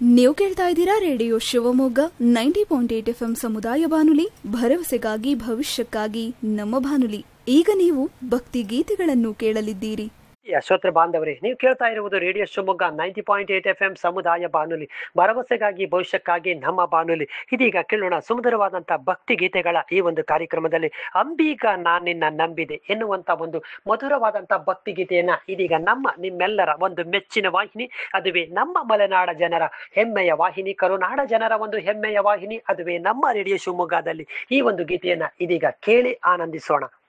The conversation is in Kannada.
ನೀವು ಕೇಳ್ತಾ ಇದ್ದೀರಾ radio Shivamogga ninety point eight F ಸಮುದಾಯ ಬಾನುಲಿ ಭರವಸೆಗಾಗಿ ಭವಿಷ್ಯಕ್ಕಾಗಿ ನಮ್ಮ ಬಾನುಲಿ ಈಗ ನೀವು ಭಕ್ತಿ ಗೀತೆಗಳನ್ನು ಕೇಳಲಿದ್ದೀರಿ ಶ್ರೋತೃ ಬಾಂಧವರೇ ನೀವು ಕೇಳ್ತಾ ಇರುವುದು radio Shivamogga ninety point eight F M ಸಮುದಾಯ ಬಾನುಲಿ ಭರವಸೆಗಾಗಿ ಭವಿಷ್ಯಕ್ಕಾಗಿ ನಮ್ಮ ಬಾನುಲಿ ಇದೀಗ ಕೇಳೋಣ ಸುಂದರವಾದಂತಹ ಭಕ್ತಿ ಗೀತೆಗಳ ಈ ಒಂದು ಕಾರ್ಯಕ್ರಮದಲ್ಲಿ ಅಂಬೀಗ ನಾನಿನ್ನ ನಂಬಿದೆ ಎನ್ನುವಂತ ಒಂದು ಮಧುರವಾದಂತಹ ಭಕ್ತಿ ಗೀತೆಯನ್ನ ಇದೀಗ ನಮ್ಮ ನಿಮ್ಮೆಲ್ಲರ ಒಂದು ಮೆಚ್ಚಿನ ವಾಹಿನಿ ಅದುವೇ ನಮ್ಮ ಮಲೆನಾಡ ಜನರ ಹೆಮ್ಮೆಯ ವಾಹಿನಿ ಕರುನಾಡ ಜನರ ಒಂದು ಹೆಮ್ಮೆಯ ವಾಹಿನಿ ಅದುವೇ ನಮ್ಮ ರೇಡಿಯೋ ಶಿವಮೊಗ್ಗದಲ್ಲಿ ಈ ಒಂದು ಗೀತೆಯನ್ನ ಇದೀಗ ಕೇಳಿ ಆನಂದಿಸೋಣ